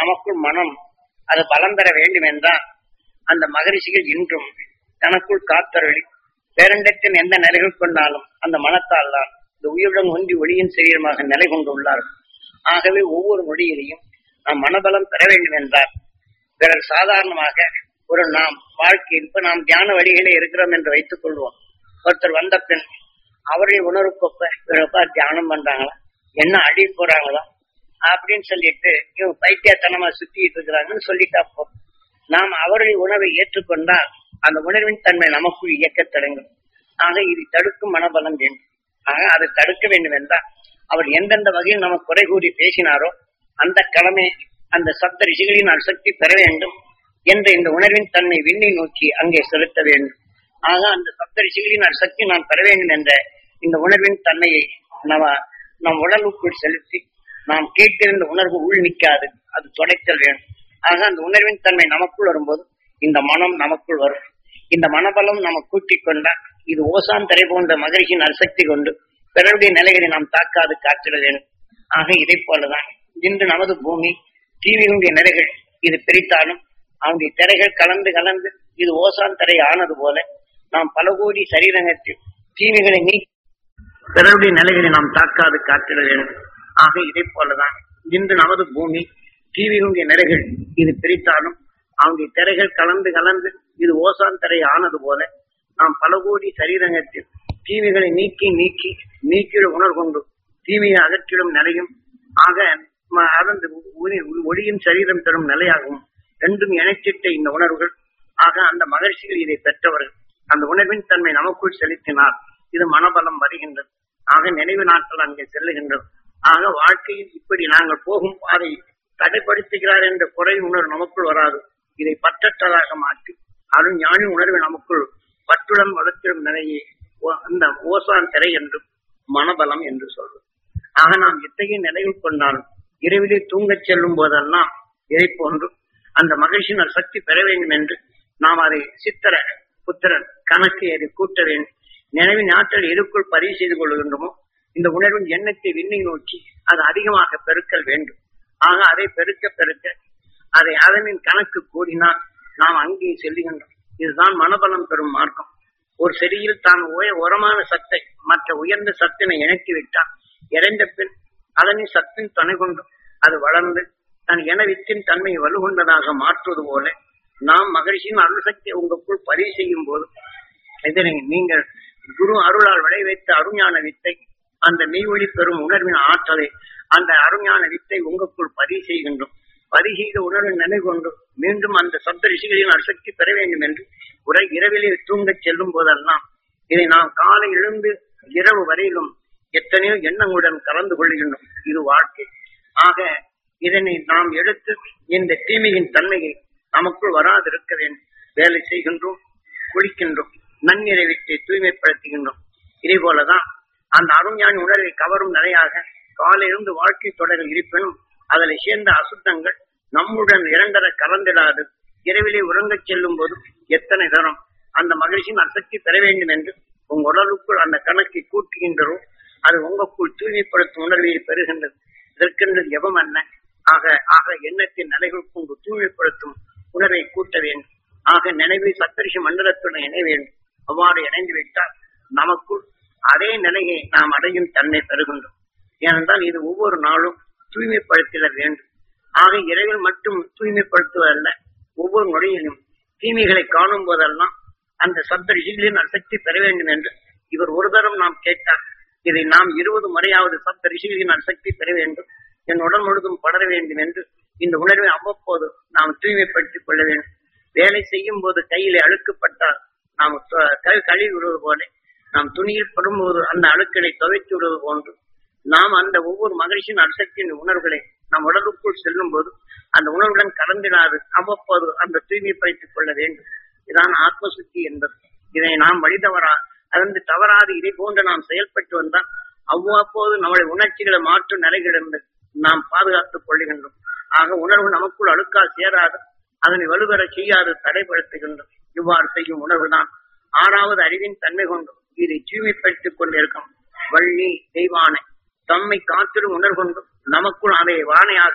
நமக்குள் மனம் அது பலம் பெற வேண்டும் என்றால் அந்த மகரிஷிகள் இன்றும் தனக்குள் காத்தருளி பேரண்டத்தின் எந்த நிலைகள் கொண்டாலும் அந்த மனத்தால் தான் இந்த உயிருடன் ஒன்றி ஒளியின் சரீரமாக நிலை கொண்டுள்ளார்கள் ஆகவே ஒவ்வொரு நொடியிலையும் நாம் மனபலம் பெற வேண்டும் என்றால் பிறர் சாதாரணமாக ஒரு நாம் வாழ்க்கை இப்ப நாம் தியான வழிகளே இருக்கிறோம் என்று வைத்துக் கொள்வோம் ஒருத்தர் வந்த பின் அவருடைய உணர்வுக்கொப்ப இவரப்பா தியானம் பண்றாங்களா என்ன அடி போறாங்களா அப்படின்னு சொல்லிட்டு இவங்க பைத்தியத்தனமா சுத்திட்டு இருக்கிறாங்கன்னு சொல்லிட்டா போதும் நாம் அவருடைய உணவை ஏற்றுக்கொண்டால் அந்த உணர்வின் தன்மை நமக்குள் இயக்கத் தொடங்கும் ஆக இது தடுக்கும் மனபலம் வேண்டும் ஆக அதை தடுக்க வேண்டும் என்றால் அவர் எந்தெந்த வகையில் நமக்கு குறை கூறி பேசினாரோ அந்த கடமை அந்த சப்த ரிஷிகளின் சக்தி பெற வேண்டும் என்ற இந்த உணர்வின் தன்மை விண்ணை நோக்கி அங்கே செலுத்த வேண்டும் ஆக அந்த சப்த ரிஷிகளின் சக்தி நான் பெற வேண்டும் என்ற இந்த உணர்வின் தன்மையை நம்ம நம் உடலுக்குள் செலுத்தி நாம் கேட்டிருந்த உணர்வு உள் நிற்காது அது தொலைத்தல் வேண்டும் ஆக அந்த உணர்வின் தன்மை நமக்குள் வரும்போது இந்த மனம் நமக்குள் வரும் இந்த மனபலம் நம்ம கூட்டிக் கொண்டால் இது ஓசான் தரை போன்ற மகிழ்ச்சியின் அசக்தி கொண்டு பிறருடைய நிலைகளை நாம் தாக்காது காத்திட வேண்டும் ஆக இதை போலதான் இன்று நமது பூமி தீவினுடைய நிலைகள் இது பிரித்தாலும் அவனுடைய திரைகள் கலந்து கலந்து இது ஓசான் தரை ஆனது போல நாம் பல கோடி சரீரங்கத்தில் தீமைகளை நீக்கி பிறருடைய நிலைகளை நாம் தாக்காது காத்திட வேண்டும் ஆக இதை போலதான் இன்று நமது பூமி தீவினுடைய நிலைகள் இது பிரித்தாலும் அவனுடைய திரைகள் கலந்து கலந்து இது ஓசான் திரை ஆனது போல நாம் பல கோடி சரீரங்கத்தில் தீமைகளை நீக்கி நீக்கி நீக்கிட உணர்கொண்டு தீமையை அகற்றிடும் நிலையும் ஆக ம- அதன் ஒளி- ஒளியின் சரீரம் தரும் நிலையாகவும் ரெண்டும் இணைச்சிட்ட இந்த உணர்வுகள் ஆக அந்த மகிழ்ச்சிகள் இதை பெற்றவர்கள் அந்த உணர்வின் தன்மை நமக்குள் செலுத்தினால் இது மனபலம் வருகின்றது ஆக நினைவு நாட்கள் அங்கே செல்லுகின்றது ஆக வாழ்க்கையில் இப்படி நாங்கள் போகும் பாதை தடைப்படுத்துகிறார் என்ற குறை உணர்வு நமக்குள் வராது இதை பற்றற்றதாக மாற்றி அருண் ஞானி உணர்வு நமக்குள் பற்றுடன் வளர்த்திடும் நிலையை ஓ- அந்த ஓசான் திரை என்றும் மனபலம் என்று சொல்வது ஆக நாம் எத்தகைய நிலையில் கொண்டாலும் இரவிலே தூங்கச் செல்லும் போதெல்லாம் இதை போன்று அந்த மகிழ்ச்சியின் சக்தி பெற வேண்டும் என்று நாம் அதை சித்திர புத்திரன் கணக்கு அதை கூட்ட வேண்டும் நினைவின் ஆற்றல் எதுக்குள் பதிவு செய்து கொள்கின்றோமோ இந்த உணர்வின் எண்ணத்தை விண்ணை நோக்கி அது அதிகமாக பெருக்கல் வேண்டும் ஆக அதை பெருக்க பெருக்க அதை அதனின் கணக்கு கூடினால் நாம் அங்கே செல்லுகின்றோம் இதுதான் மனபலம் பெறும் மார்க்கம் ஒரு செடியில் தான் உய- உரமான சத்தை மற்ற உயர்ந்த சத்தினை இணைத்து விட்டால் இறைந்த பின் அதனின் சத்தின் துணை கொண்டு அது வளர்ந்து தன் என வித்தின் தன்மையை வலுகொண்டதாக மாற்றுவது போல நாம் மகிழ்ச்சியின் அருள் சக்தி உங்களுக்குள் பதிவு செய்யும் போது இதனை நீங்கள் குரு அருளால் விளைவித்த அருஞான வித்தை அந்த மெய்வழி பெறும் உணர்வின் ஆற்றலை அந்த அருஞான வித்தை உங்களுக்குள் பதிவு செய்கின்றோம் பதிவு செய்த உணர்வின் நிலை கொண்டு மீண்டும் அந்த சப்த ரிஷிகளின் அசக்தி பெற வேண்டும் என்று உரை இரவிலே தூங்கச் செல்லும் போதெல்லாம் இதை நாம் காலை எழுந்து இரவு வரையிலும் எத்தனையோ எண்ணங்களுடன் கலந்து கொள்கின்றோம் இது வாழ்க்கை ஆக இதனை நாம் எடுத்து இந்த தீமையின் தன்மையை நமக்குள் வராதிருக்க வேண்டும் வேலை செய்கின்றோம் குளிக்கின்றோம் நன்னிறைவித்தை தூய்மைப்படுத்துகின்றோம் இதே போலதான் அந்த அருஞானி உணர்வை கவரும் நிலையாக காலையிலிருந்து வாழ்க்கை தொடரில் இருப்பினும் அதில் சேர்ந்த அசுத்தங்கள் நம்முடன் இரண்டர கலந்திடாது இரவிலே உறங்கச் செல்லும் போது எத்தனை தரம் அந்த மகிழ்ச்சியின் அசக்தி பெற வேண்டும் என்று உங்க உடலுக்குள் அந்த கணக்கை கூட்டுகின்றதோ அது உங்களுக்குள் தூய்மைப்படுத்தும் உணர்வை பெறுகின்றது இதற்கென்று எவம் அல்ல ஆக ஆக எண்ணத்தின் நிலைகள் கொண்டு தூய்மைப்படுத்தும் உணர்வை கூட்ட வேண்டும் ஆக நினைவை சத்தரிஷ மண்டலத்துடன் இணைய வேண்டும் அவ்வாறு இணைந்து விட்டால் நமக்குள் அதே நிலையை நாம் அடையும் தன்மை பெறுகின்றோம் ஏனென்றால் இது ஒவ்வொரு நாளும் தூய்மைப்படுத்திட வேண்டும் ஆக இரவில் மட்டும் தூய்மைப்படுத்துவதல்ல ஒவ்வொரு நொடியிலும் தீமைகளை காணும் போதெல்லாம் அந்த சப்த ரிஷிகளின் சக்தி பெற வேண்டும் என்று இவர் ஒரு தரம் நாம் கேட்டார் இதை நாம் இருபது முறையாவது சப்த ரிஷிகளின் சக்தி பெற வேண்டும் என் உடல் முழுதும் படர வேண்டும் என்று இந்த உணர்வை அவ்வப்போது நாம் தூய்மைப்படுத்திக் கொள்ள வேண்டும் வேலை செய்யும் போது கையிலே அழுக்கப்பட்டால் நாம் த- கை கழுவி விடுவது போல நாம் துணியில் படும்போது அந்த அழுக்களை துவைத்து விடுவது போன்று நாம் அந்த ஒவ்வொரு மகிழ்ச்சியின் அசக்தியின் உணர்வுகளை நம் உடலுக்குள் செல்லும் போது அந்த உணர்வுடன் கலந்திடாது அவ்வப்போது அந்த தூய்மைப்படுத்திக் கொள்ள வேண்டும் இதான் ஆத்ம சுத்தி என்பது இதை நாம் வழிதவறா அதற்கு தவறாது இதை போன்று நாம் செயல்பட்டு வந்தால் அவ்வப்போது நம்முடைய உணர்ச்சிகளை மாற்றும் நிலைகளிலிருந்து நாம் பாதுகாத்துக் கொள்ளுகின்றோம் ஆக உணர்வு நமக்குள் அழுக்கால் சேராது அதனை வலுவர செய்யாது தடைப்படுத்துகின்றோம் இவ்வாறு செய்யும் உணர்வுதான் ஆறாவது அறிவின் தன்மை கொண்டு இதை தூய்மைப்படுத்திக் கொண்டிருக்கும் வள்ளி தெய்வானை தம்மை காத்திடும் உணர்கொண்டு நமக்குள் அதை வானையாக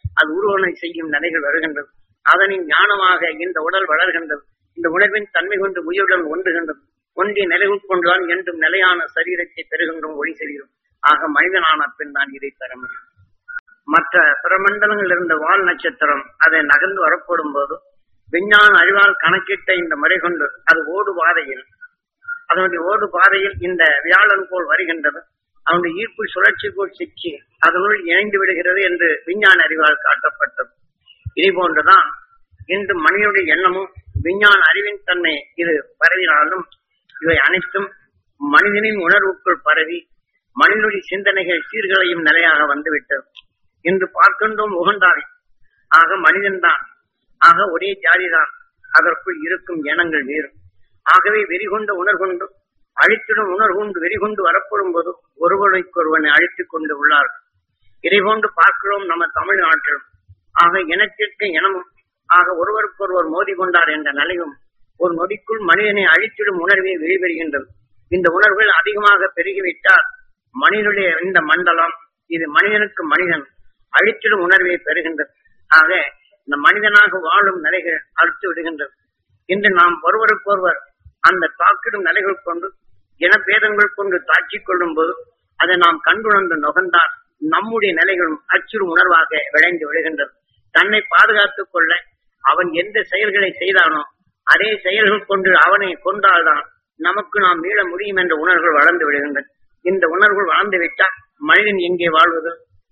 அது உருவனை செய்யும் நிலைகள் வருகின்றது அதனின் ஞானமாக இந்த உடல் வளர்கின்றது இந்த உணர்வின் தன்மை கொண்டு உயிருடன் ஒன்றுகின்றது ஒன்றிய நிலைகள் கொண்டுதான் என்றும் நிலையான சரீரத்தை பெறுகின்றோம் ஒளி சரீரம் ஆக மனிதனான பின் தான் இதை பெற முடியும் மற்ற பிரமண்டலங்கள் இருந்த வால் நட்சத்திரம் அதை நகர்ந்து வரப்படும் போது விஞ்ஞான அறிவால் கணக்கிட்ட இந்த முறை கொண்டு அது ஓடு பாதையில் அதனுடைய ஓடு பாதையில் இந்த வியாழன் போல் வருகின்றது அவனுடைய ஈர்ப்பு சுழற்சிக்குள் சிக்கி அதனுள் இணைந்து விடுகிறது என்று விஞ்ஞான அறிவால் காட்டப்பட்டது இதே போன்றுதான் இன்று மனிதனுடைய எண்ணமும் விஞ்ஞான அறிவின் தன்மை இது பரவினாலும் இவை அனைத்தும் மனிதனின் உணர்வுக்குள் பரவி மனிதனுடைய சிந்தனைகள் சீர்களையும் நிலையாக வந்துவிட்டது இன்று பார்க்கின்றோம் உகண்டாவை ஆக மனிதன்தான் ஆக ஒரே ஜாதிதான் அதற்குள் இருக்கும் எண்ணங்கள் வேறு ஆகவே வெறிகொண்ட உணர்கொண்டு அழித்திடும் உணர்கொண்டு வெறிகொண்டு வரப்படும் போது ஒருவனுக்கொருவனை அழித்துக் கொண்டு உள்ளார்கள் இதை போன்று பார்க்கிறோம் நம்ம தமிழ்நாட்டிலும் ஆக இனத்திற்கு இனமும் ஆக ஒருவருக்கொருவர் மோதி கொண்டார் என்ற நிலையும் ஒரு நொடிக்குள் மனிதனை அழித்திடும் உணர்வே வெளிவருகின்றது இந்த உணர்வுகள் அதிகமாக பெருகிவிட்டால் மனிதனுடைய இந்த மண்டலம் இது மனிதனுக்கு மனிதன் அழித்திடும் உணர்வை பெறுகின்றது ஆக இந்த மனிதனாக வாழும் நிலைகள் அழுத்து விடுகின்றது இன்று நாம் ஒருவருக்கொருவர் அந்த தாக்கிடும் நிலைகள் கொண்டு இனபேதங்கள் கொண்டு தாக்கிக் கொள்ளும் போது அதை நாம் கண்டுணர்ந்து நுகர்ந்தால் நம்முடைய நிலைகளும் அச்சுறு உணர்வாக விளைந்து விடுகின்றது தன்னை பாதுகாத்துக் கொள்ள அவன் எந்த செயல்களை செய்தானோ அதே செயல்கள் கொண்டு அவனை கொண்டால்தான் நமக்கு நாம் மீள முடியும் என்ற உணர்வுகள் வளர்ந்து விடுகின்றது இந்த உணர்வுகள் வளர்ந்து விட்டால் மனிதன் எங்கே வாழ்வது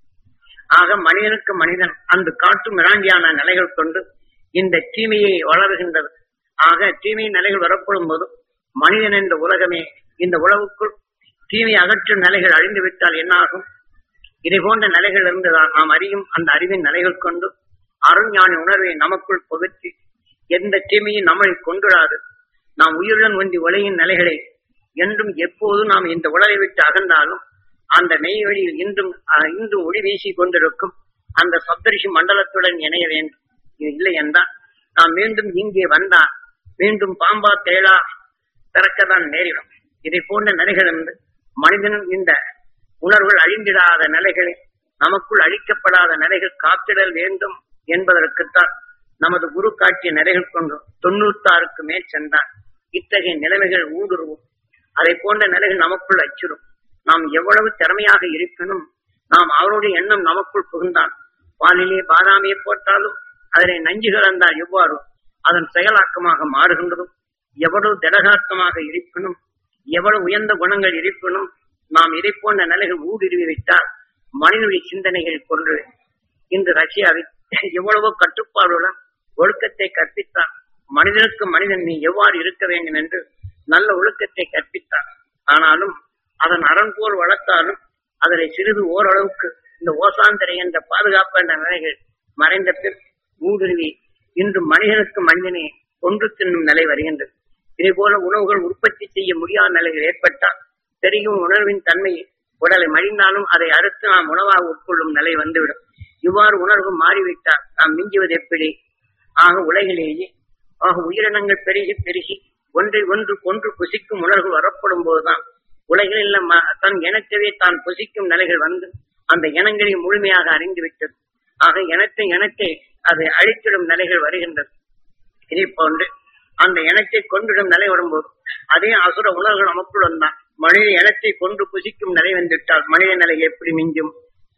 ஆக மனிதனுக்கு மனிதன் அந்த காட்டு மிராண்டியான நிலைகள் கொண்டு இந்த தீமையை வளருகின்றது ஆக தீமை நிலைகள் வரப்படும் போது மனிதன் என்ற உலகமே இந்த உலகுக்குள் தீமை அகற்றும் நிலைகள் அழிந்து விட்டால் என்னாகும் இதை போன்ற நிலைகள் இருந்துதான் நாம் அறியும் அந்த அறிவின் நிலைகள் கொண்டு அருஞானி உணர்வை நமக்குள் புகுத்தி எந்த தீமையும் நம்மை கொண்டுடாது நாம் உயிருடன் ஒன்றி உலகின் நிலைகளை என்றும் எப்போது நாம் இந்த உடலை விட்டு அகன்றாலும் அந்த மெய் வழியில் இன்றும் அஹ், இன்றும் ஒளி வீசி கொண்டிருக்கும் அந்த சப்தரிஷி மண்டலத்துடன் இணைய வேண்டும் இது இல்லை என்றால் நாம் மீண்டும் இங்கே வந்தால் மீண்டும் பாம்பா தேளா திறக்கத்தான் நேரிடும் இதை போன்ற நிலைகள் இருந்து மனிதனும் இந்த உணர்வுகள் அழிந்திடாத நிலைகளில் நமக்குள் அழிக்கப்படாத நிலைகள் காத்திடல் வேண்டும் என்பதற்குத்தான் நமது குரு காட்டிய நிலைகள் கொண்டு தொண்ணூத்தாறுக்கு மேல் சென்றான் இத்தகைய நிலைமைகள் ஊடுருவும் அதை போன்ற நிலைகள் நமக்குள் அச்சுறும் நாம் எவ்வளவு திறமையாக இருப்பினும் நாம் அவருடைய எண்ணம் நமக்குள் புகுந்தான் பாலிலே பாதாமியை போட்டாலும் அதனை நஞ்சு கலந்தால் எவ்வாறு அதன் செயலாக்கமாக மாறுகின்றதும் எவ்வளவு திடகாத்தமாக இருப்பினும் எவ்வளவு உயர்ந்த குணங்கள் இருப்பினும் நாம் இதை போன்ற நிலைகள் ஊடுருவி விட்டால் மனிதனுடைய சிந்தனைகள் கொன்று இன்று ரஷ்யாவில் எவ்வளவோ கட்டுப்பாடுடன் ஒழுக்கத்தை கற்பித்தான் மனிதனுக்கு மனிதன் நீ எவ்வாறு இருக்க வேண்டும் என்று நல்ல ஒழுக்கத்தை கற்பித்தான் ஆனாலும் அதன் அரண் போல் வளர்த்தாலும் அதனை சிறிது ஓரளவுக்கு இந்த ஓசாந்தரை என்ற பாதுகாப்பு என்ற நிலைகள் மறைந்த பின் ஊடுருவி இன்று மனிதனுக்கு மனிதனை கொன்று தின்னும் நிலை வருகின்றது இதே போல உணவுகள் உற்பத்தி செய்ய முடியாத நிலைகள் ஏற்பட்டால் தெரியும் உணர்வின் தன்மை உடலை மடிந்தாலும் அதை அறுத்து நாம் உணவாக உட்கொள்ளும் நிலை வந்துவிடும் இவ்வாறு உணர்வு மாறிவிட்டால் நாம் மிஞ்சுவது எப்படி ஆக உலகிலேயே ஆக உயிரினங்கள் பெருகி பெருகி ஒன்றை ஒன்று கொன்று புசிக்கும் உணர்வு வரப்படும் போதுதான் உலகில் உள்ள ம- தன் இனத்தவே தான் புசிக்கும் நிலைகள் வந்து அந்த இனங்களை முழுமையாக அறிந்துவிட்டது ஆக இனத்தை இனத்தை அது அழித்திடும் நிலைகள் வருகின்றது இதே போன்று அந்த இனத்தை கொண்டிடும் நிலை வரும்போது அதே அசுர உணர்வுகள் நமக்குள் வந்தான் மனித இனத்தை கொண்டு புசிக்கும் நிலை வந்துவிட்டால் மனித நிலை எப்படி மிஞ்சும்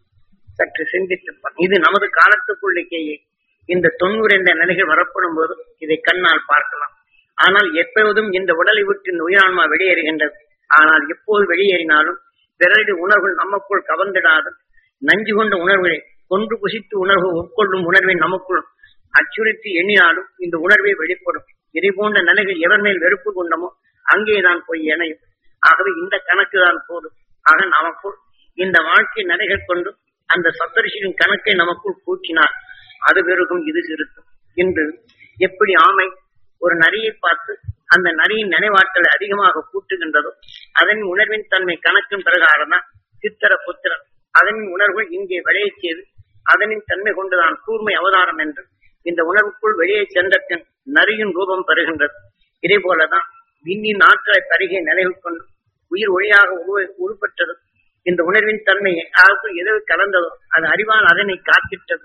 சற்று சிந்தித்து பார். இது நமது காலத்துக்குள்ளேயே இந்த தொண்ணூறு என்ற நிலைகள் வரப்படும் போது இதை கண்ணால் பார்க்கலாம் ஆனால் எப்போதும் இந்த உடலை விட்டு இந்த உயிரான்மா வெளியேறுகின்றது ஆனால் எப்போது வெளியேறினாலும் பிறருடைய உணர்வுகள் நமக்குள் கவர்ந்திடாது நஞ்சு கொண்ட உணர்வுகளை கொன்று புசித்து உணர்வு உட்கொள்ளும் உணர்வை நமக்குள் அச்சுறுத்தி எண்ணினாலும் இந்த உணர்வே வெளிப்படும் இதை போன்ற நிலைகள் எவர் மேல் வெறுப்பு கொண்டமோ அங்கேதான் போய் இணையும் ஆகவே இந்த கணக்கு தான் போதும் ஆக நமக்குள் இந்த வாழ்க்கை நிலைகள் கொண்டு அந்த சப்தரிஷியின் கணக்கை நமக்குள் கூட்டினார் அது பெருகும் இது சிறுக்கும் இன்று எப்படி ஆமை ஒரு நரியை பார்த்து அந்த நரியின் நினைவாற்றலை அதிகமாக கூட்டுகின்றதோ அதன் உணர்வின் தன்மை கணக்கின் பிரகாரம் தான் சித்திர புத்திரன் அதன் உணர்வு இங்கே விளையச் செய்து அதனின் தன்மை கொண்டுதான் கூர்மை அவதாரம் என்று இந்த உணர்வுக்குள் வெளியே சென்ற பின் நரியின் ரூபம் பெறுகின்றது இதே போலதான் விண்ணின் ஆற்றலை பருகிய நிலைகள் கொண்டு உயிர் ஒளியாக உருவ- உருப்பெற்றது இந்த உணர்வின் தன்மையை அதற்குள் எது கலந்ததோ அது அறிவால் அதனை காத்திட்டது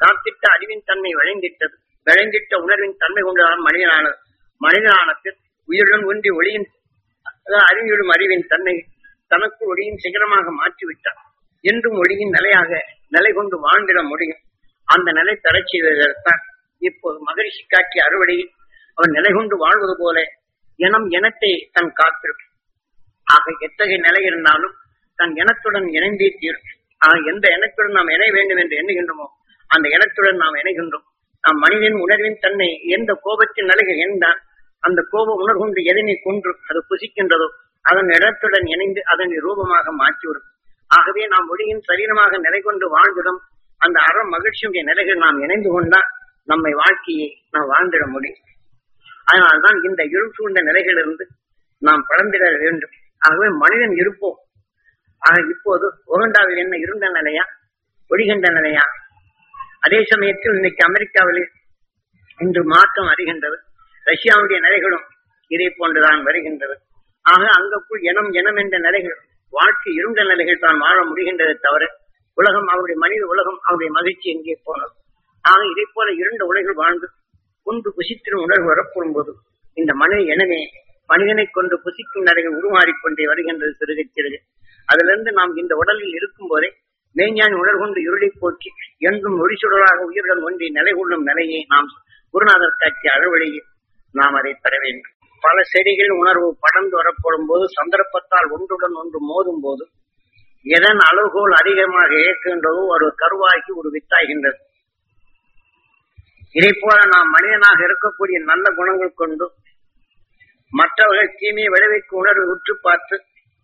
காத்திட்ட அறிவின் தன்மை விளைந்திட்டது விளைந்திட்ட உணர்வின் தன்மை கொண்டுதான் மனிதனானது மனிதனானது உயிருடன் ஒன்றி ஒளியின் அதாவது அறிவியலும் அறிவின் தன்மை தனக்கு ஒளியின் சிகரமாக மாற்றிவிட்டார் என்றும் ஒளியின் நிலையாக நிலை கொண்டு வாழ்ந்திட முடியும் அந்த நிலை தரச் செய்வதற்குத்தான் இப்போது மகரிஷி காட்டிய அறுவடையில் அவன் நிலை கொண்டு வாழ்வது போல இனம் இனத்தை தன் காத்திருக்கும் ஆக எத்தகைய நிலை இருந்தாலும் தன் இனத்துடன் இணைந்தே தீரும் ஆக எந்த இனத்துடன் நாம் இணைய வேண்டும் என்று எண்ணுகின்றோமோ அந்த இனத்துடன் நாம் இணைகின்றோம் நாம் மனிதன் உணர்வின் தன்னை எந்த கோபத்தின் நிலைகள் எந்தான் அந்த கோப உணர்வுண்டு எதனை கொன்று அது புசிக்கின்றதோ அதன் இடத்துடன் இணைந்து அதனை ரூபமாக மாற்றிவிடும் ஆகவே நாம் ஒளியின் சரீரமாக நிலை கொண்டு வாழ்ந்திடும் அந்த அற மகிழ்ச்சியுடைய நிலைகள் நாம் இணைந்து கொண்டால் நம்மை வாழ்க்கையை நாம் வாழ்ந்திட முடியும் அதனால்தான் இந்த இருள் சூழ்ந்த நிலைகளிலிருந்து நாம் பழந்திட வேண்டும் ஆகவே மனிதன் இருப்போம் ஆக இப்போது உகண்டாவில் என்ன இருந்த நிலையா ஒழிகின்ற நிலையா அதே சமயத்தில் இன்னைக்கு அமெரிக்காவில் இன்று மாற்றம் அறிகின்றது ரஷ்யாவுடைய நிலைகளும் இதே போன்றுதான் வருகின்றது ஆக அங்கக்குள் இனம் இனம் என்ற நிலைகள் வாழ்க்கை இருண்ட நிலைகள் தான் வாழ முடிகின்றதை தவிர உலகம் அவருடைய மனித உலகம் அவருடைய மகிழ்ச்சி எங்கே போனது ஆக இதை போல இருண்ட உலகில் வாழ்ந்து கொண்டு புசித்திரும் உணர்வு வரப்படும் போது இந்த மனித எனவே மனிதனை கொண்டு புசிக்கும் நிலைகள் உருமாறிக்கொண்டே வருகின்றது சிறுகை சிறுகை அதிலிருந்து நாம் இந்த உடலில் இருக்கும் போதே மெய்ஞானி உணர்கொண்டு இருளை போக்கி என்றும் ஒளிச்சுடராக உயிருடன் ஒன்றி நிலை கொள்ளும் நிலையை நாம் குருநாதர் காட்சிய அறவழியில் நாம் அதை பெற வேண்டும் பல செடிகள் உணர்வு படர்ந்து வரப்படும் போது சந்தர்ப்பத்தால் ஒன்றுடன் ஒன்று மோதும் போது எதன் அளவுகோல் அதிகமாக இயக்குகின்றதோ ஒரு கருவாகி ஒரு வித்தாகின்றது இதை போல நாம் மனிதனாக இருக்கக்கூடிய நல்ல குணங்கள் கொண்டு மற்றவர்கள் தீமையை விளைவிக்கும் உணர்வை உற்று பார்த்து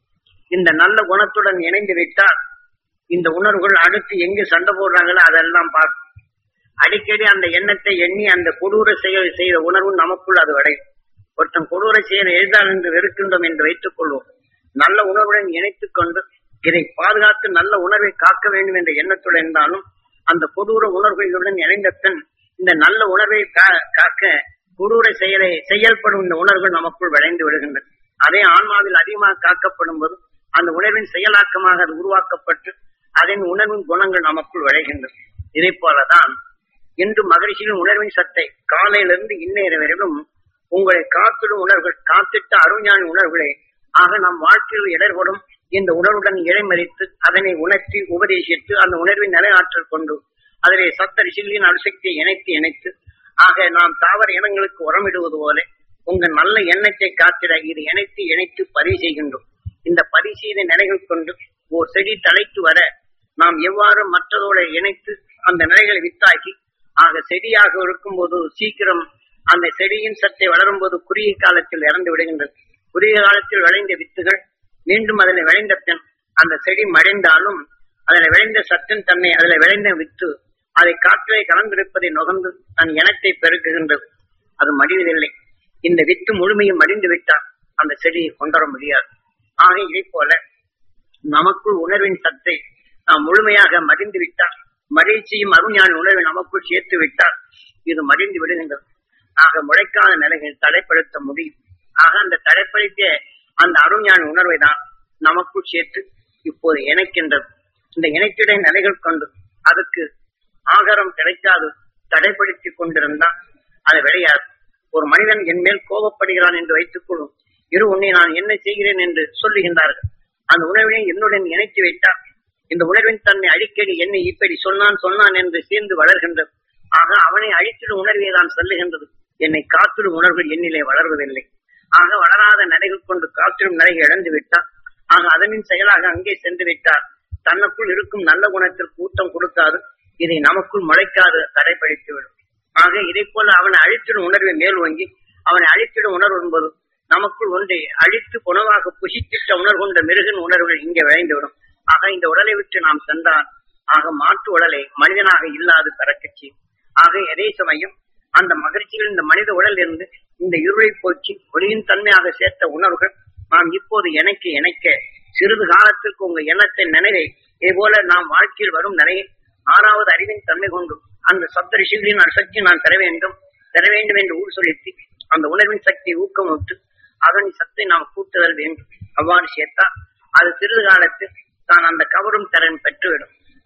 இந்த நல்ல குணத்துடன் இணைந்து விட்டால் இந்த உணர்வுகள் அடுத்து எங்கு சண்டை போடுறாங்களோ அதெல்லாம் பார்க்கும் அடிக்கடி அந்த எண்ணத்தை எண்ணி அந்த கொடூர செயல் செய்த உணர்வு நமக்குள் அது விளையும் ஒருத்தன் கொடூர செயல் எழுதால் என்று வெறுக்கின்றோம் என்று வைத்துக் கொள்வோம் நல்ல உணர்வுடன் இணைத்துக் கொண்டு இதை பாதுகாத்து நல்ல உணர்வை காக்க வேண்டும் என்ற எண்ணத்துடன் இருந்தாலும் அந்த கொடூர உணர்வுகளுடன் இணைந்த பின் இந்த நல்ல உணர்வை காக்க கொடூர செயலை செயல்படும் இந்த உணர்வுகள் நமக்குள் விளைந்து விடுகின்றன அதே ஆன்மாவில் அதிகமாக காக்கப்படும் போது அந்த உணர்வின் செயலாக்கமாக அது உருவாக்கப்பட்டு அதன் உணர்வின் குணங்கள் நமக்குள் விளைகின்றன இதை போலதான் இன்று மகிழ்ச்சியின் உணர்வின் சத்தை காலையிலிருந்து இன்னேற வரையிலும் உங்களை காத்திடும் உணர்வுகள் காத்திட்ட அருஞான உணர்வுகளை ஆக நம் வாழ்க்கையில் இடர்படும் இந்த உணர்வுடன் இடைமறித்து அதனை உணர்த்தி உபதேசித்து அந்த உணர்வின் நிலையாற்றல் கொண்டு அதிலே சத்தரிசிலின் அணுசக்தியை இணைத்து இணைத்து ஆக நாம் தாவர இனங்களுக்கு உரமிடுவது போல உங்க நல்ல எண்ணத்தை காத்திட இது இணைத்து இணைத்து பதிவு செய்கின்றோம் இந்த பதிவு செய்த நிலைகள் கொண்டு ஓர் செடி தலைத்து வர நாம் எவ்வாறு மற்றதோட இணைத்து அந்த நிலைகளை வித்தாக்கி ஆக செடியாக இருக்கும்போது சீக்கிரம் அந்த செடியின் சத்தை வளரும் போது குறுகிய காலத்தில் இறந்து விடுகின்றது குறுகிய காலத்தில் விளைந்த வித்துகள் மீண்டும் அதில் விளைந்த பின் அந்த செடி மறைந்தாலும் அதில் விளைந்த சத்தின் தன்மை அதில் விளைந்த வித்து அதை காற்றிலே கலந்திருப்பதை நுகர்ந்து தன் இனத்தை பெருக்குகின்றது அது மடிவதில்லை இந்த வித்து முழுமையும் மடிந்து விட்டால் அந்த செடியை கொண்டுவர முடியாது ஆக இதை போல நமக்குள் உணர்வின் சத்தை நாம் முழுமையாக மடிந்து விட்டால் மகிழ்ச்சியும் அருஞான உணர்வை நமக்குள் சேர்த்து விட்டால் இது மடிந்து விடுகின்றது ஆக முளைக்காத நிலைகள் தடைப்படுத்த முடியும் ஆக அந்த தடைப்படுத்திய அந்த அருஞான உணர்வை தான் நமக்குள் சேர்த்து இப்போது இணைக்கின்றது இந்த இணைக்கிட நிலைகள் கொண்டு அதுக்கு ஆகாரம் கிடைக்காது தடைப்படுத்தி கொண்டிருந்தால் அது விளையாது ஒரு மனிதன் என் மேல் கோபப்படுகிறான் என்று வைத்துக் கொள்ளும் இரு உன்னை நான் என்ன செய்கிறேன் என்று சொல்லுகின்றார்கள் அந்த உணர்வினை என்னுடன் இணைத்து வைத்தால் இந்த உணர்வின் தன்மை அடிக்கடி என்னை இப்படி சொன்னான் சொன்னான் என்று சேர்ந்து வளர்கின்றது ஆக அவனை அழித்திடும் உணர்வே தான் சொல்லுகின்றது என்னை காத்திடும் உணர்வுகள் என்னிலே வளர்வதில்லை ஆக வளராத நிலைகள் கொண்டு காத்திடும் நிலையை இழந்து விட்டால் ஆக அதனின் செயலாக அங்கே சென்று விட்டால் தனக்குள் இருக்கும் நல்ல குணத்திற்கு ஊட்டம் கொடுக்காது இதை நமக்குள் முளைக்காது தடைப்படுத்தி விடும் ஆக இதை போல அவனை அழித்திடும் உணர்வை மேல் வாங்கி அவனை அழித்திடும் உணர்வு என்பது நமக்குள் ஒன்றை அழித்து குணமாக புசித்திட்ட உணர்வு கொண்ட மிருகன் உணர்வுகள் இங்கே விளைந்துவிடும் ஆக இந்த உடலை விட்டு நாம் சென்றால் ஆக மாற்று உடலை மனிதனாக இல்லாது பிறக்கச்சி ஆக எதே சமயம் அந்த மகிழ்ச்சிகள் இந்த மனித உடல் இருந்து இந்த இருளை போக்கி ஒளியின் தன்மையாக சேர்த்த உணர்வுகள் நாம் இப்போது இணைக்க இணைக்க சிறிது காலத்திற்கு உங்க எண்ணத்தை நினைவை இதே போல நாம் வாழ்க்கையில் வரும் நிலையை ஆறாவது அறிவின் தன்மை கொண்டு அந்த சப்த ரிஷிகளின் சக்தி நான் பெற வேண்டும் பெற வேண்டும் என்று ஊர் சொல்லித்து அந்த உணர்வின் சக்தியை ஊக்கமிட்டு அதன் சத்தை நாம் கூட்டுதல் வேண்டும் அவ்வாறு சேர்த்தால் அது சிறிது காலத்தில் தான் அந்த கவரும் திறன் பெற்றுவிடும்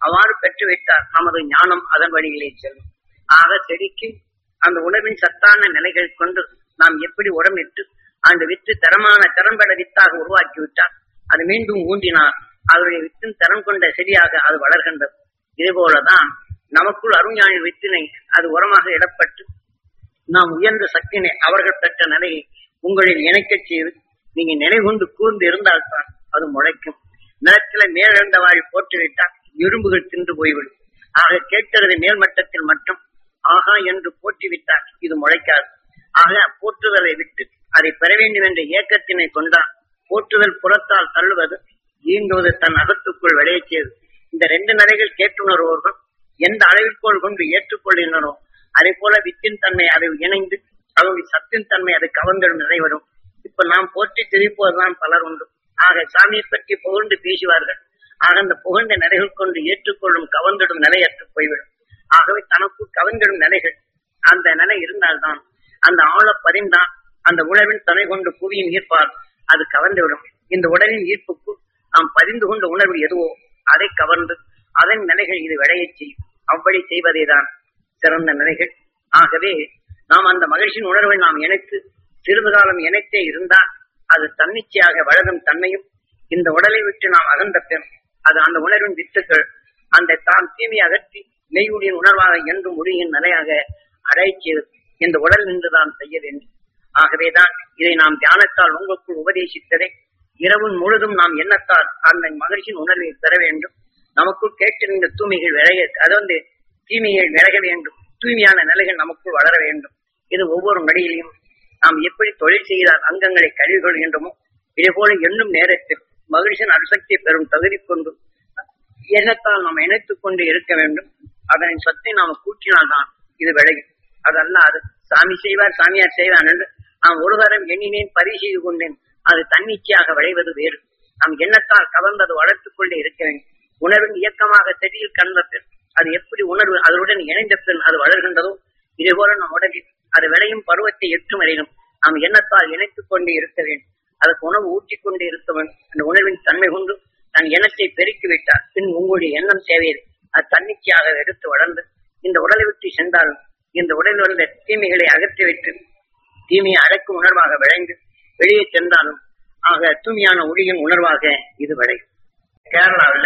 அவ்வாறு பெற்று வைத்தால் நமது ஞானம் அதன் வழியிலே செல்லும் ஆக செடிக்கு அந்த உணவின் சத்தான நிலைகள் கொண்டு நாம் எப்படி உடம்பிட்டு அந்த வித்து தரமான திறம்பட வித்தாக உருவாக்கி விட்டால் அது மீண்டும் ஊன்றினால் அதனுடைய வித்தின் தரம் கொண்ட செடியாக அது வளர்கின்றது இதே போலதான் நமக்குள் அருஞானி வித்தினை அது உரமாக இடப்பட்டு நாம் உயர்ந்த சக்தினை அவர்கள் பெற்ற நிலையை உங்களில் இணைக்கச் செய்து நீங்க நிலை கொண்டு கூர்ந்து இருந்தால்தான் அது முளைக்கும் நிலத்தில மேலிழந்த வாழி போட்டுவிட்டால் எறும்புகள் தின்று போய்விடும் ஆக கேட்கிறது மேல்மட்டத்தில் மட்டும் ஆகா என்று போட்டிவிட்டால் இது முளைக்காது ஆக போற்றுதலை விட்டு அதை பெற வேண்டும் என்ற இயக்கத்தினை கொண்டால் போற்றுதல் புறத்தால் தள்ளுவது இயங்குவது தன் அகத்துக்குள் விளையச் செய்து இந்த ரெண்டு நிலைகள் கேட்டுணர்வோர்கள் எந்த அளவிற்கோள் கொண்டு ஏற்றுக்கொள்கின்றனோ அதே போல வித்தின் தன்மை அதை இணைந்து அவருடைய சத்தின் தன்மை அதை கவர்ந்திடும் நிலை வரும் இப்ப நாம் போற்றி திரிப்பதுதான் பலர் உண்டு ஆக சாமியை பற்றி புகழ்ந்து பேசுவார்கள் ஆக அந்த புகழ்ந்த நிலைகள் கொண்டு ஏற்றுக்கொள்ளும் கவர்ந்திடும் நிலையற்று போய்விடும் ஆகவே தனக்கு கவர்ந்திடும் நிலைகள் அந்த நிலை இருந்தால்தான் அந்த ஆழ பதிந்தான் அந்த உணவின் துணை கொண்டு புவியின் ஈர்ப்பால் அது கவர்ந்துவிடும் இந்த உடலின் ஈர்ப்புக்கு நாம் பதிந்து கொண்ட உணர்வு எதுவோ அதை கவர்ந்து அதன் நிலைகள் இது விளையச் செய்யும் அவ்வழி செய்வதே தான் சிறந்த நிலைகள் ஆகவே நாம் அந்த மகிழ்ச்சியின் உணர்வை நாம் இணைத்து சிறிது காலம் இணைத்தே இருந்தால் அது தன்னிச்சையாக வளரும் தன்மையும் இந்த உடலை விட்டு நாம் அகன்ற பின் அது அந்த உணர்வின் வித்துக்கள் அந்த தான் தீமை அகற்றி மெய்யுடைய உணர்வாக என்றும் முடியின் நிலையாக அடைச்சு இந்த உடல் நின்று தான் செய்ய வேண்டும் ஆகவேதான் இதை நாம் தியானத்தால் உங்களுக்குள் உபதேசித்ததை இரவும் முழுதும் நாம் எண்ணத்தால் அந்த மகிழ்ச்சியின் உணர்வை பெற வேண்டும் நமக்குள் கேட்டிருந்த தூய்மைகள் விளைய அதாவது தீமைகள் விலக வேண்டும் தூய்மையான நிலைகள் நமக்குள் வளர வேண்டும் இது ஒவ்வொரு நடியிலையும் நாம் எப்படி தொழில் செய்தால் அங்கங்களை கழுவி கொள்கின்றோமோ இதே போல எண்ணும் நேரத்தில் மகிழ்ச்சியின் அணுசக்தியை பெறும் தகுதி கொண்டு எண்ணத்தால் நாம் இணைத்துக் கொண்டு இருக்க வேண்டும் அதனின் சத்தை நாம் கூட்டினால்தான் இது விளையும் அதல்ல அது சாமி செய்வார் சாமியார் செய்வார் என்று நாம் ஒரு தரம் எண்ணினேன் பரி செய்து கொண்டேன் அது தன்னிச்சையாக விளைவது வேறு நாம் எண்ணத்தால் கவர்ந்தது வளர்த்துக் கொண்டே இருக்க வேண்டும் உணர்வின் இயக்கமாக செடியில் கண்ட பின் அது எப்படி உணர்வு அதனுடன் இணைந்த பின் அது வளர்கின்றதோ இதே போல நம் உடலில் அது விளையும் பருவத்தை எட்டும் வரையிலும் நாம் எண்ணத்தால் இணைத்துக் கொண்டே இருக்க வேண்டும் அதற்கு உணவு ஊற்றிக் கொண்டே இருக்க வேண்டும் அந்த உணர்வின் தன்மை கொண்டு தன் எண்ணத்தை பெருக்கி விட்டால் பின் உங்களுடைய எண்ணம் தேவையை அது தன்னிச்சையாக எடுத்து வளர்ந்து இந்த உடலை விட்டு சென்றாலும் இந்த உடலில் வந்த தீமைகளை அகற்றி வைத்து தீமையை அடக்கும் உணர்வாக விளைந்து வெளியே சென்றாலும் ஆக தூய்மையான ஒளியின் உணர்வாக இது விளையும் கேரளாவில்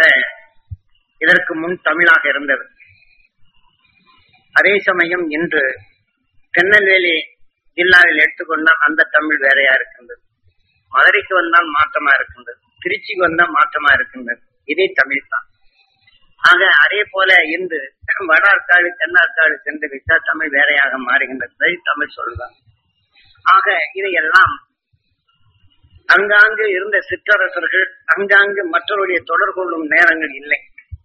இதற்கு முன் தமிழாக இருந்தது அதே சமயம் இன்று திருநெல்வேலி ஜில்லாவில் எடுத்துக்கொண்டால் அந்த தமிழ் வேறையா இருக்கின்றது மதுரைக்கு வந்தால் மாற்றமா இருக்கின்றது திருச்சிக்கு வந்தால் மாற்றமா இருக்கின்றது இதே தமிழ் தான் ஆக அதே போல இன்று வட ஆற்காடு தென்னாற்காடு சென்று விட்டால் தமிழ் வேறையாக மாறுகின்றது தமிழ் சொல்லுதான் ஆக இதையெல்லாம் அங்காங்கு இருந்த சிற்றரசர்கள் அங்காங்கு மற்றவருடைய தொடர்பு கொள்ளும் நேரங்கள் இல்லை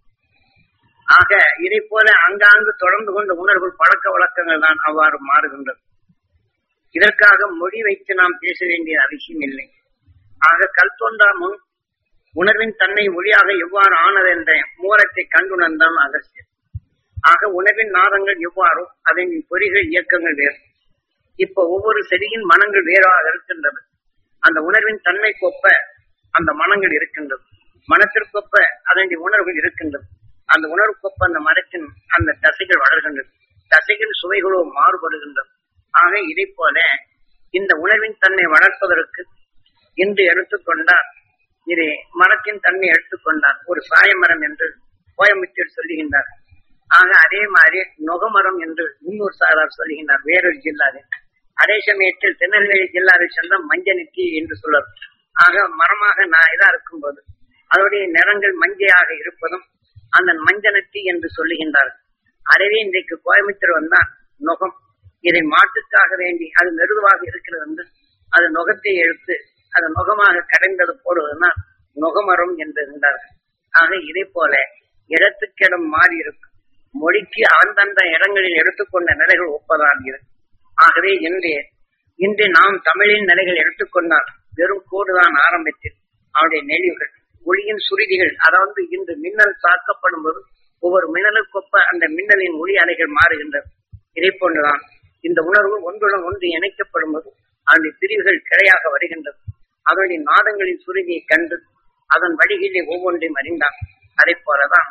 ஆக இதை போல அங்காங்கு தொடர்ந்து கொண்ட உணர்வு பழக்க வழக்கங்கள் தான் அவ்வாறு மாறுகின்றது இதற்காக மொழி வைத்து நாம் பேச வேண்டிய அவசியம் இல்லை ஆக கல் தோன்றா முன் உணர்வின் தன்னை மொழியாக எவ்வாறு ஆனது என்ற மூலத்தை கண்டுணர்ந்தான் அகசியம் ஆக உணர்வின் நாதங்கள் எவ்வாறோ அதன் பொறிகள் இயக்கங்கள் வேறு இப்ப ஒவ்வொரு செடியின் மனங்கள் வேறாக இருக்கின்றது அந்த உணர்வின் தன்மை கொப்ப அந்த மனங்கள் இருக்கின்றது மனத்திற்கொப்ப அதனுடைய உணர்வுகள் இருக்கின்றது அந்த உணர்வுக்கொப்ப அந்த மரத்தின் அந்த தசைகள் வளர்கின்றது தசைகள் சுவைகளோ மாறுபடுகின்றது ஆக இதை போல இந்த உணர்வின் தன்மை வளர்ப்பதற்கு இன்று எடுத்துக்கொண்டால் இது மரத்தின் தன்மை எடுத்துக்கொண்டார் ஒரு சாயமரம் என்று கோயம்புத்தூர் சொல்லுகின்றார் ஆக அதே மாதிரி நொகமரம் என்று முன்னூர் சாரார் சொல்லுகின்றார் வேறொரு ஜில்லாவில் அதே சமயத்தில் திருநெல்வேலி ஜில்லாவில் சென்ற மஞ்சனித்தி என்று சொல்லுவார் ஆக மரமாக நான் இதா இருக்கும்போது அதனுடைய நிறங்கள் மஞ்சையாக இருப்பதும் அந்த மஞ்சனத்தி என்று சொல்லுகின்றார்கள் அதுவே இன்றைக்கு கோயம்புத்தூர் வந்தால் நுகம் இதை மாட்டுக்காக வேண்டி அது மெருதுவாக இருக்கிறது என்று அது நுகத்தை எடுத்து அது நுகமாக கடைந்தது போடுவதனால் நுகமரம் என்று இருந்தார்கள் ஆக இதே போல இடத்துக்கிடம் மாறி இருக்கும் மொழிக்கு அந்தந்த இடங்களில் எடுத்துக்கொண்ட நிலைகள் ஒப்பதான் இருக்கு ஆகவே இன்றைய இன்று நாம் தமிழின் நிலைகள் எடுத்துக்கொண்டால் வெறும் கோடுதான் ஆரம்பத்தில் அவருடைய நெளிவுகள் ஒளியின் சுருதிகள் அதாவது இன்று மின்னல் தாக்கப்படும் போது ஒவ்வொரு மின்னலுக்கொப்ப அந்த மின்னலின் ஒளி அலைகள் மாறுகின்றது இதை போன்றுதான் இந்த உணர்வு ஒன்றுடன் ஒன்று இணைக்கப்படும் போது அதனுடைய பிரிவுகள் கிளையாக வருகின்றது அதனுடைய நாதங்களின் சுருதியை கண்டு அதன் வழிகளிலே ஒவ்வொன்றையும் அறிந்தான் அதை போலதான்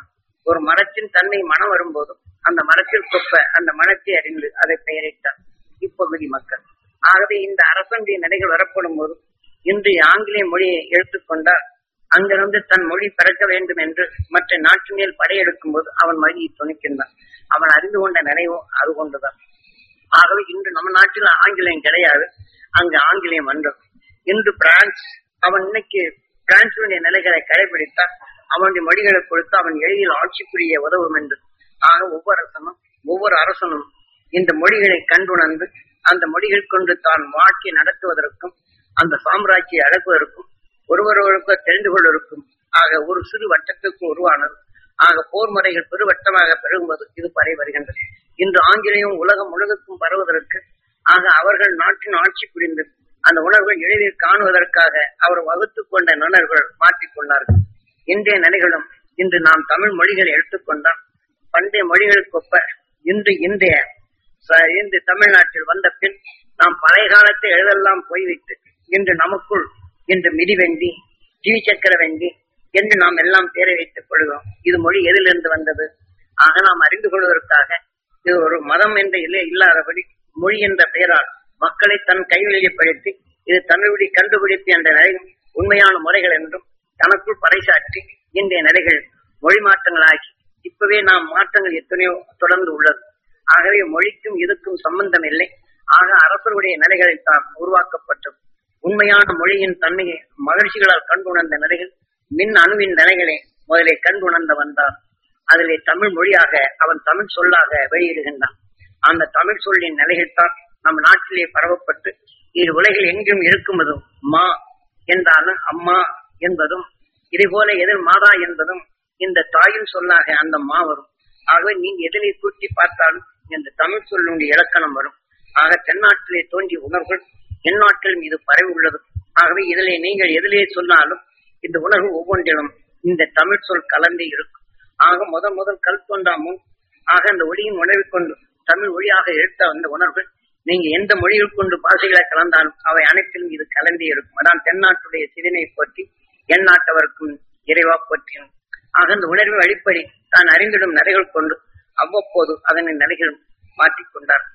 ஒரு மரத்தின் தன்மை மனம் வரும்போதும் அந்த மரத்தில் கொப்ப அந்த மனத்தை அறிந்து அதை பெயரிட்டார் இப்பகுதி மக்கள் ஆகவே இந்த அரசனுடைய நிலைகள் வரப்படும் போது இன்று ஆங்கிலேய மொழியை எடுத்துக்கொண்டால் அங்கிருந்து தன் மொழி பிறக்க வேண்டும் என்று மற்ற நாட்டு மேல் படையெடுக்கும் போது அவன் மொழியை துணிக்கின்றான் அவன் அறிந்து கொண்ட நினைவோ அது கொண்டுதான் ஆகவே இன்று நம்ம நாட்டில் ஆங்கிலேயம் கிடையாது அங்கு ஆங்கிலேயம் வந்தது இன்று பிரான்ஸ் அவன் இன்னைக்கு பிரான்சுடைய நிலைகளை கடைபிடித்தால் அவனுடைய மொழிகளை கொடுத்து அவன் எளிதில் ஆட்சி புரிய உதவும் என்று ஆக ஒவ்வொரு அரசனும் ஒவ்வொரு அரசனும் இந்த மொழிகளை கண்டுணர்ந்து அந்த மொழிகள் கொண்டு தான் வாழ்க்கை நடத்துவதற்கும் அந்த சாம்ராஜ்யை அடக்குவதற்கும் ஒருவரொருவருக்கு தெரிந்து கொள்வதற்கும் ஆக ஒரு சிறு வட்டத்துக்கு உருவானது ஆக போர் முறைகள் பெருவட்டமாக பெருகும்போது இது பரவி வருகின்றது இன்று ஆங்கிலேயம் உலகம் முழுவதுக்கும் பரவுவதற்கு ஆக அவர்கள் நாட்டின் ஆட்சி புரிந்து அந்த உணர்வுகள் எளிதில் காணுவதற்காக அவர் வகுத்துக் கொண்ட நுணர்வுகள் மாற்றிக்கொண்டார்கள் இன்றைய நிலைகளும் இன்று நாம் தமிழ் மொழிகளை எடுத்துக்கொண்டால் பண்டைய மொழிகளுக்கு ஒப்ப இன்று இன்றைய ச- இன்று தமிழ்நாட்டில் வந்த பின் நாம் பழைய காலத்தை எழுதெல்லாம் போய்விட்டு இன்று நமக்குள் இன்று மிதிவெண்டி ஜீவி சக்கர வெண்டி என்று நாம் எல்லாம் பேரை வைத்துக் கொள்கிறோம் இது மொழி எதிலிருந்து வந்தது ஆக நாம் அறிந்து கொள்வதற்காக இது ஒரு மதம் என்ற இல்லை இல்லாதபடி மொழி என்ற பெயரால் மக்களை தன் கைவெளியப்படுத்தி இது தமிழ்வழி கண்டுபிடிப்பு என்ற நிலையும் உண்மையான முறைகள் என்றும் தனக்குள் பறைசாற்றி இன்றைய நிலைகள் மொழி மாற்றங்களாகி இப்பவே நாம் மாற்றங்கள் எத்தனையோ தொடர்ந்து உள்ளது ஆகவே மொழிக்கும் இதுக்கும் சம்பந்தம் இல்லை ஆக அரசருடைய நிலைகளில் தான் உருவாக்கப்பட்டது உண்மையான மொழியின் தன்மையை மகிழ்ச்சிகளால் கண்டுணர்ந்த நிலைகள் மின் அணுவின் நிலைகளை முதலே கண்டுணர்ந்த வந்தார் அதிலே தமிழ் மொழியாக அவன் தமிழ் சொல்லாக வெளியிடுகின்றான் அந்த தமிழ் சொல்லின் நிலைகள்தான் நம் நாட்டிலே பரவப்பட்டு இது உலகில் எங்கும் இருக்குமதும் மா என்றாலும் அம்மா என்பதும் இதே போல எதிர் மாதா என்பதும் இந்த தாயின் சொல்லாக அந்த மா வரும் ஆகவே நீங்க எதிலே கூட்டி பார்த்தாலும் இந்த தமிழ் சொல்லுடைய இலக்கணம் வரும் ஆக தென்னாட்டிலே தோன்றிய உணர்வுகள் எந்நாட்டிலும் இது பரவி உள்ளது ஆகவே இதிலே நீங்கள் எதிலே சொன்னாலும் இந்த உணர்வு ஒவ்வொன்றிலும் இந்த தமிழ் சொல் கலந்தே இருக்கும் ஆக முதல் முதல் கல் தோன்றாமும் ஆக அந்த ஒளியின் உணர்வை கொண்டு தமிழ் ஒளியாக எடுத்த அந்த உணர்வுகள் நீங்க எந்த மொழியில் கொண்டு பாஷைகளை கலந்தாலும் அவை அனைத்திலும் இது கலந்தே இருக்கும் அதான் தென்னாட்டுடைய சிவனை போற்றி என் நாட்டவருக்கும் இறைவா போற்றியும் ஆக அந்த உணர்வை அடிப்படை தான் அறிந்திடும் நிலைகள் கொண்டு அவ்வப்போது அதனை நிலைகள் மாற்றிக்கொண்டார்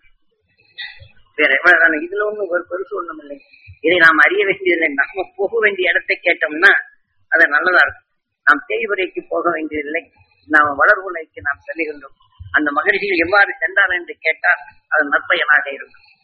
வேற எவ்வளவுதானே இதுல ஒண்ணும் ஒரு பெருசு ஒண்ணும் இல்லை இதை நாம் அறிய வேண்டியதில்லை நம்ம போக வேண்டிய இடத்தை கேட்டோம்னா அது நல்லதா இருக்கும் நாம் தேய்வரைக்கு போக வேண்டியதில்லை நாம் வளர்வுலைக்கு நாம் செல்லுகின்றோம் அந்த மகிழ்ச்சியில் எவ்வாறு சென்றார் என்று கேட்டால் அது நற்பயனாக இருக்கும்